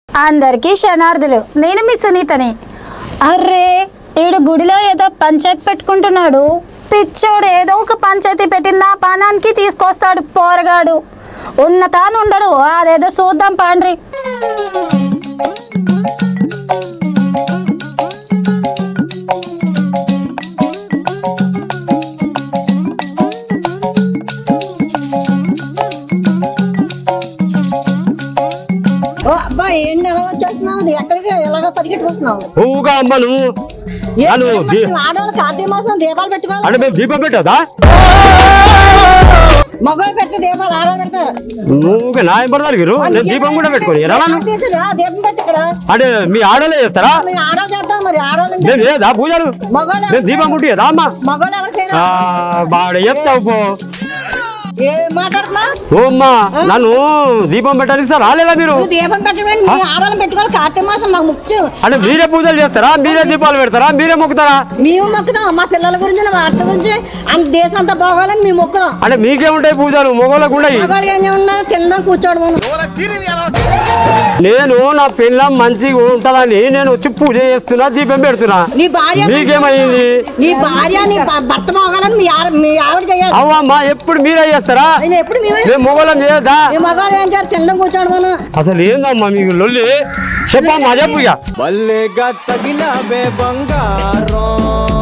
అందరికీ శనార్థులు నేను మీ సునీతని అర్రే ఈడు గుడిలో ఏదో పంచాయతీ పెట్టుకుంటున్నాడు పిచ్చోడు ఏదో ఒక పంచాయతీ పెట్టిన పానానికి తీసుకొస్తాడు పోరగాడు ఉన్న తాను ఉండడు అదేదో చూద్దాం పాండ్రి ఓ అబ్బాయి ఏంటి ఎలా వచ్చేస్తున్నావు ఎక్కడికి ఎలాగ పరిగెట్టుకొస్తున్నావు ఊగా అమ్మ నువ్వు ఏ నన్ను దీపం దీ- పెట్టుకో, ఆడవాళ్ళు కార్తీక మాసం దీపాలు పెట్టుకోవాలి అంటే మేము దీపం పెట్టదా మగవాళ్ళు పెట్టే దీపాలు ఆడవాళ్ళు పెడతారు నువ్వు నా ఎంబడి మీరు నేను దీపం కూడా పెట్టుకొని రాను తీసుకురా దీపం పెట్టి ఇక్కడ అంటే మీ ఆడలే చేస్తారా మీరు ఆడవాళ్ళు చేద్దాం మరి ఆడవాళ్ళు అంటే నేను లేదా పూజలు మగవాళ్ళు నేను దీపం ముట్టియదా అమ్మా మగవాళ్ళు ఎవరు చేయరు ఆ, బాగా చెప్తావు పో ఏం మాట్లాడుతున్నా ఓ అమ్మా నన్ను దీపం పెట్టాలి సార్ రాలేదా మీరు నువ్వు దీపం పెట్టమని మీ ఆడవాళ్ళు పెట్టుకోవాలి కార్తీక మాసం మాకు ముఖ్యం అంటే మీరే పూజలు చేస్తారా మీరే దీపాలు పెడతారా మీరే మొక్కుతారా మేము మొక్కుదాం మా పిల్లల గురించి నా వార్త గురించి అంత దేశం అంతా బాగోవాలని మేము మొక్కుదాం అంటే మీకేముంటాయి పూజలు మొగోళ్ళకు ఉండయి మగవాళ్ళు ఏం ఉన్నా తినడం కూర్చోవడం నేను నా పిల్లం మంచిగా ఉంటుందని నేను వచ్చి పూజ చేస్తున్నా దీపం పెడుతున్నా నీ భార్య మీకేమైంది నీ భార్య నీ భ- భర్త బాగోవాలని మీ ఆడ- మీ ఆవిడ చేయాలి అవ్వమ్మా ఎప్పుడు మీరే చేస్తారా నేను ఎప్పుడు మేమే మేము మొగోళ్ళం చేయొద్దా మీ మగవాళ్ళు ఏం చేయాలి తినడం కూర్చోవడం అసలు ఏందమ్మా మీకు లొల్లి చెప్పమ్మా చెప్పు ఇక బల్లేగా తగిలావే బంగారం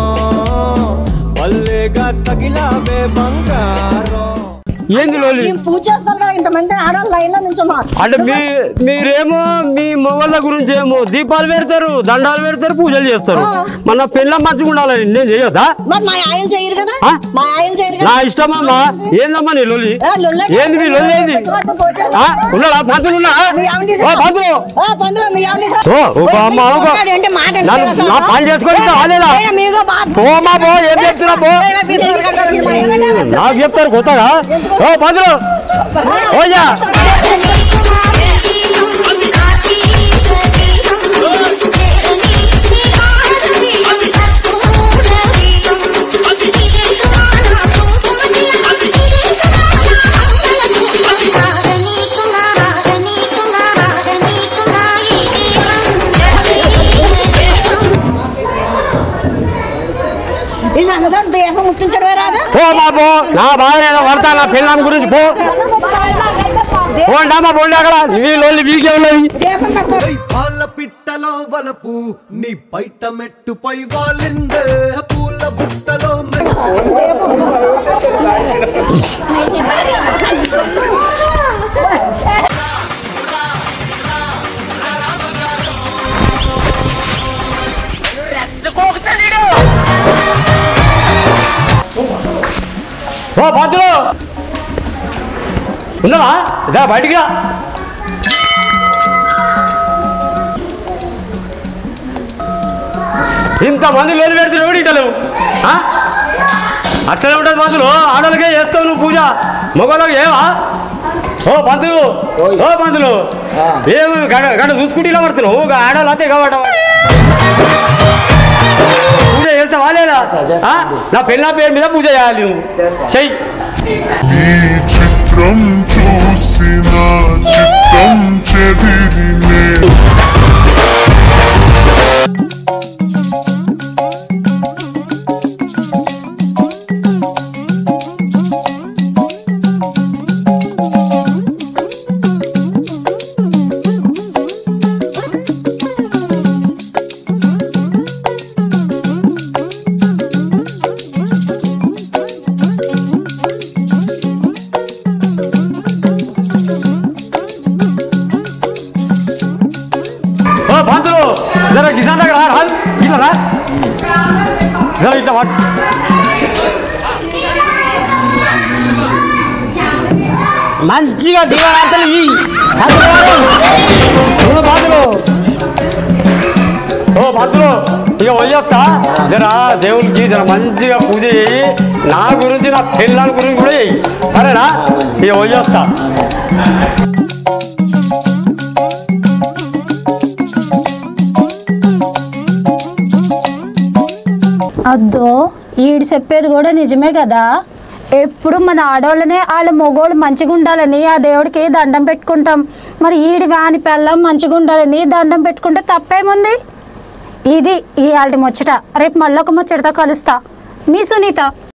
బల్లేగా తగిలావే బంగారం ఏంది లొల్లి మేము పూజ చేసుకోవాలి కదా ఇంతమంది ఆడవాళ్ళు లైన్ లో నుంచోమా అంటే మీ మీరేమో మీ మొగళ్ళ గురించి ఏమో దీపాలు పెడతారు దండాలు పెడతారు పూజలు చేస్తారు మన పిల్ల మంచిగా ఉండాలని నేను చేయొద్దా మరి మా ఆయన చేయరు కదా ఆ? మా ఆయన చేయరు నా కదా ఇష్టమమ్మా ఏందమ్మా నీ లొల్లి ఏ, లొల్లి అంటే ఏంది మీ లొల్లి ఏంది పెట్టుకోవద్దు, పూజ ఆ? ఉన్నాడా పంతులు ఉన్నా మీ ఆవిడ తీసుకో. ఓ పంతులు ఆ, పందులు మీ ఆవిడ తీసుకో. ఓ, ఒక ఓ, అమ్మ, ఒక- పోతాడు అంటే మాట అంటే నన్ను- అసలు. నా పని చేసుకొని ఇంకా రాలేదా? ఏ, మీగో బా- పోమా పో ఏం చెప్తున్నా పో ఏ, మీ పిల్లలు కట్టాలి, మా ఆయన కట్టాలి. నాకు చెప్తారు కొత్తగా ఓ పంతులు ఓయ్యా ఈ సంగతి దేహం ముట్టించడమే రాదా పో మా పో నా భార్య ఏదో పడతా నా పిల్లం గురించి పో పోండమ్మా పోండి అక్కడ నీ లొల్లి వీకే ఉన్నది దేహం కట్టాలి. పాల పిట్టలో వలపు నీ బయట మెట్టుపై వాలిందే పూల బుట్టలో మె- ఓ పంతులు ఉన్నావా ఇదా బయటికి రా ఇంతమంది లోలు పెడుతున్నావు ఇట్లా నువ్వు ఆ? అట్లనే ఉంటుంది పంతులు ఆడోళ్ళకే చేస్తావు నువ్వు పూజ మగవాళ్ళకి ఏవా ఓ పంతులు ఓ పంతులు ఏమి గడ గడ చూసుకుంటే ఇలా పడుతున్నావు ఒక ఆడవాళ్ళు అంతే కాబట్టి పూజ చేస్తావా లేదా ఆ? నా పెళ్ళ పేరు మీద పూజ చేయాలి నువ్వు చెయ్యి ఈ చిత్రం చూసిన చిత్తం చెదిరినే ఓ పంతులు జర కిసాన్ దగ్గర రా రా. ఇట్లా రా జర ఇట్లా పట్టు మంచిగా దీవారాంతలు ఈ పంతులు గారు. ఓ పంతులు ఓ పంతులు ఇక వయ్యొస్తా జర దేవునికి జర మంచిగా పూజ చేయి నా గురించి నా పిల్లల గురించి కూడా చేయి సరేనా ఇక వయ్యొస్తా అద్దో ఈడు చెప్పేది కూడా నిజమే కదా ఎప్పుడు మన ఆడవాళ్ళనే వాళ్ళ మొగోళ్ళు మంచిగా ఉండాలని ఆ దేవుడికి దండం పెట్టుకుంటాం మరి ఈడి వాని పెళ్ళం మంచిగా ఉండాలని దండం పెట్టుకుంటే తప్పేముంది ఇది ఈ ముచ్చట రేపు మళ్ళీ ఒక ముచ్చటతో కలుస్తా మీ సునీత